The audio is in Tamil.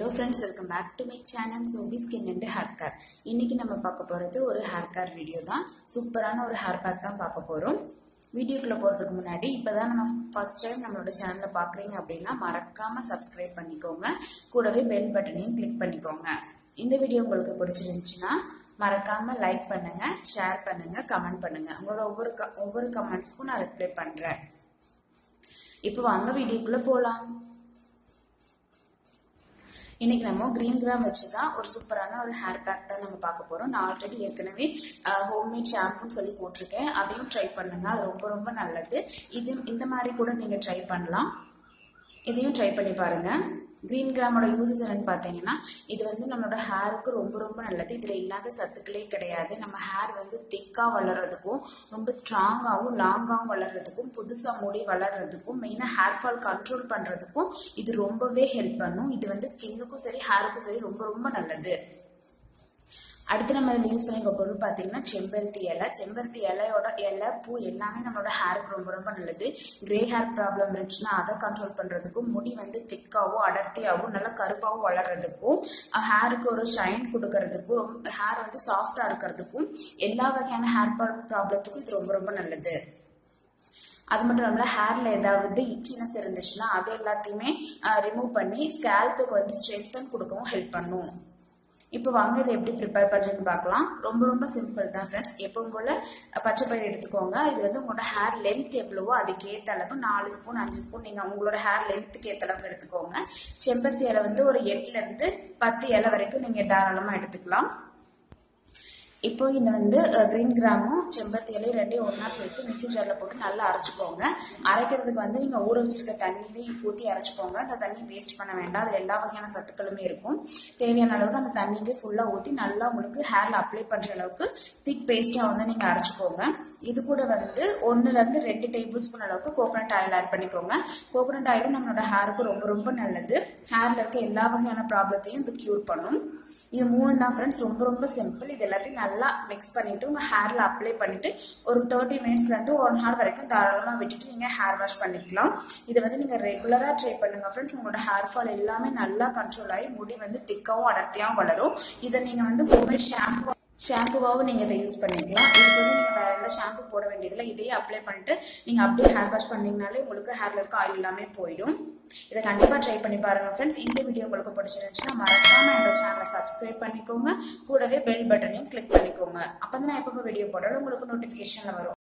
friends welcome back to my channel Sobi skin and hair care இன்னைக்கு நம்ம பார்க்க போகிறது ஒரு ஹேர் கேர் வீடியோ தான் சூப்பரான ஒரு ஹேர் பேக் தான் பார்க்க போகிறோம் வீடியோக்குள்ளே போகிறதுக்கு முன்னாடி இப்போ தான் நம்ம ஃபர்ஸ்ட் டைம் நம்மளோட சேனலை பார்க்குறீங்க அப்படின்னா மறக்காமல் சப்ஸ்கிரைப் பண்ணிக்கோங்க கூடவே பெல் பட்டனையும் கிளிக் பண்ணிக்கோங்க இந்த வீடியோ உங்களுக்கு பிடிச்சிருந்துச்சுன்னா மறக்காமல் லைக் பண்ணுங்கள் ஷேர் பண்ணுங்கள் கமெண்ட் பண்ணுங்கள் உங்களோட ஒவ்வொரு க ஒவ்வொரு கமெண்ட்ஸ்க்கும் நான் ரிப்ளை பண்ணுறேன் இப்போ வாங்க வீடியோக்குள்ளே போகலாம் இன்னைக்கு நம்ம கிரீன் கிராம் வச்சு தான் ஒரு சூப்பரான ஒரு ஹேர் பேக் தான் நம்ம பார்க்க போறோம் நான் ஆல்ரெடி ஏற்கனவே ஹோம்மேட் ஷாம்புன்னு சொல்லி போட்டிருக்கேன் அதையும் ட்ரை பண்ணுங்க அது ரொம்ப ரொம்ப நல்லது இது இந்த மாதிரி கூட நீங்க ட்ரை பண்ணலாம் இதையும் ட்ரை பண்ணி பாருங்க கிரீன் கிராமோட யூசஸ் என்னன்னு பார்த்தீங்கன்னா இது வந்து நம்மளோட ஹேருக்கு ரொம்ப ரொம்ப நல்லது இதில் இல்லாத சத்துக்களே கிடையாது நம்ம ஹேர் வந்து திக்காக வளர்றதுக்கும் ரொம்ப ஸ்ட்ராங்காகவும் லாங்காகவும் வளர்றதுக்கும் புதுசாக முடி வளர்றதுக்கும் மெயினாக ஹேர் ஃபால் கண்ட்ரோல் பண்ணுறதுக்கும் இது ரொம்பவே ஹெல்ப் பண்ணும் இது வந்து ஸ்கின்னுக்கும் சரி ஹேருக்கும் சரி ரொம்ப ரொம்ப நல்லது அடுத்து நம்ம இதில் யூஸ் பண்ணிக்க பொருள் பார்த்தீங்கன்னா செம்பருத்தி இலை செம்பருத்தி இலையோட இலை பூ எல்லாமே நம்மளோட ஹேருக்கு ரொம்ப ரொம்ப நல்லது கிரே ஹேர் ப்ராப்ளம் இருந்துச்சுன்னா அதை கண்ட்ரோல் பண்ணுறதுக்கும் முடி வந்து திக்காகவும் அடர்த்தியாகவும் நல்லா கருப்பாகவும் வளர்றதுக்கும் ஹேருக்கு ஒரு ஷைன் கொடுக்கறதுக்கும் ரொம்ப ஹேர் வந்து சாஃப்டாக இருக்கிறதுக்கும் எல்லா வகையான ஹேர் ப்ராப்ளத்துக்கும் இது ரொம்ப ரொம்ப நல்லது அது மட்டும் இல்லாமல் ஹேரில் ஏதாவது இச்சினஸ் இருந்துச்சுன்னா அது எல்லாத்தையுமே ரிமூவ் பண்ணி ஸ்கேல்புக்கு வந்து ஸ்ட்ரென்தன் கொடுக்கவும் ஹெல்ப் பண்ணும் இப்போ வாங்க இதை எப்படி ப்ரிப்பேர் பண்ணுறதுன்னு பார்க்கலாம் ரொம்ப ரொம்ப சிம்பிள் தான் ஃப்ரெண்ட்ஸ் எப்பவும் போல் பச்சை பயிர் எடுத்துக்கோங்க இது வந்து உங்களோட ஹேர் லென்த் எவ்வளவோ அதுக்கேற்ற அளவு நாலு ஸ்பூன் அஞ்சு ஸ்பூன் நீங்கள் உங்களோட ஹேர் லென்த்துக்கு ஏற்ற அளவுக்கு எடுத்துக்கோங்க செம்பருத்தி இலை வந்து ஒரு எட்டுலேருந்து பத்து இலை வரைக்கும் நீங்கள் தாராளமாக எடுத்துக்கலாம் இப்போ இந்த வந்து கிரீன் கிராமும் செம்பருத்தி இலையும் ரெண்டையும் ஒன்றா சேர்த்து மிக்சி ஜாரில் போட்டு நல்லா அரைச்சிக்கோங்க அரைக்கிறதுக்கு வந்து நீங்கள் ஊற வச்சிருக்க தண்ணியிலே ஊற்றி அரைச்சிக்கோங்க அந்த தண்ணி வேஸ்ட் பண்ண வேண்டாம் அதில் எல்லா வகையான சத்துக்களுமே இருக்கும் தேவையான அளவுக்கு அந்த தண்ணியிலே ஃபுல்லாக ஊற்றி நல்லா உங்களுக்கு ஹேரில் அப்ளை பண்ணுற அளவுக்கு திக் பேஸ்ட்டாக வந்து நீங்கள் அரைச்சிக்கோங்க இது கூட வந்து ஒன்றுலேருந்து ரெண்டு டேபிள் ஸ்பூன் அளவுக்கு கோகனட் ஆயில் ஆட் பண்ணிக்கோங்க கோகனட் ஆயிலும் நம்மளோட ஹேருக்கு ரொம்ப ரொம்ப நல்லது ஹேரில் இருக்க எல்லா வகையான ப்ராப்ளத்தையும் இது க்யூர் பண்ணும் இது மூணு தான் ஃப்ரெண்ட்ஸ் ரொம்ப ரொம்ப சிம்பிள் இது எல்லாத்தையும் நல்லா மிக்ஸ் பண்ணிட்டு உங்கள் ஹேரில் அப்ளை பண்ணிட்டு ஒரு தேர்ட்டி மினிட்ஸ்லேருந்து ஒன் ஹவர் வரைக்கும் தாராளமாக விட்டுட்டு நீங்கள் ஹேர் வாஷ் பண்ணிக்கலாம் இதை வந்து நீங்கள் ரெகுலராக ட்ரை பண்ணுங்க ஃப்ரெண்ட்ஸ் உங்களோட ஹேர் ஃபால் எல்லாமே நல்லா கண்ட்ரோல் ஆகி முடி வந்து திக்காகவும் அடர்த்தியாகவும் வளரும் இதை நீங்கள் வந்து ஹோம்மேட் ஷாம்பு ஷாம்புவாகவும் நீங்கள் இதை யூஸ் பண்ணிக்கலாம் இதுக்கு வந்து நீங்கள் வேறு எந்த ஷாம்பு போட வேண்டியதில்லை இதையே அப்ளை பண்ணிட்டு நீங்கள் அப்படியே ஹேர் வாஷ் பண்ணிங்கனாலே உங்களுக்கு ஹேரில் இருக்க ஆயில் எல்லாமே போயிடும் இதை கண்டிப்பாக ட்ரை பண்ணி பாருங்கள் ஃப்ரெண்ட்ஸ் இந்த வீடியோ உங்களுக்கு பிடிச்சிருந்துச்சுன்னா மறக்காமல் என்னோட சேனலை சப்ஸ்கிரைப் பண்ணிக்கோங்க கூடவே பெல் பட்டனையும் கிளிக் பண்ணிக்கோங்க அப்போ தான் நான் எப்போ வீடியோ போட்டாலும் உங்களுக்கு நோட்டிஃபிகேஷனில் வரும்